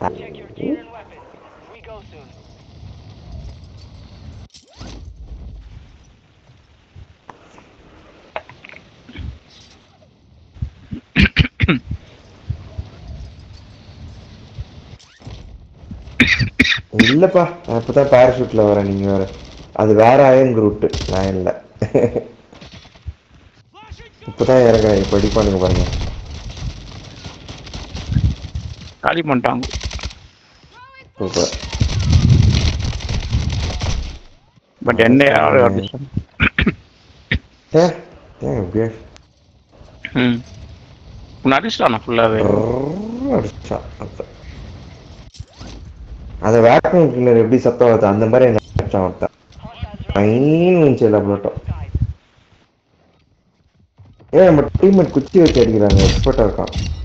Check your gear and weapons. We go soon. இல்லப்பா நான் இப்பதான் பேராஷூட்ல வரேன் நீங்க வேற அது வேற அயன் ரூட் நான் இல்ல இப்பதான் இறங்குறேன் இப்ப அடிப்பானுங்க பாருங்க காலி பண்ணிட்டாங்க சூப்பர் பட் என்ன யாரும் அடிச்சாங்க ஏ ஏன் இப்படியே ம் உன்னை அடிச்சிட்டானா ஃபுல்லாகவே அடிச்சான் அப்ப. அந்த வேக்யூம் கிளீனர் எப்படி சத்தம் வருது அந்த மாதிரி என்ன அடிச்சான் ஒருத்தன் ஃபைன் வந்துச்சு எல்லா புல்லட்டும் ஏன் நம்ம டீம்மேட் குச்சி வச்சு அடிக்கிறாங்க எக்ஸ்பர்ட்டா இருக்கான்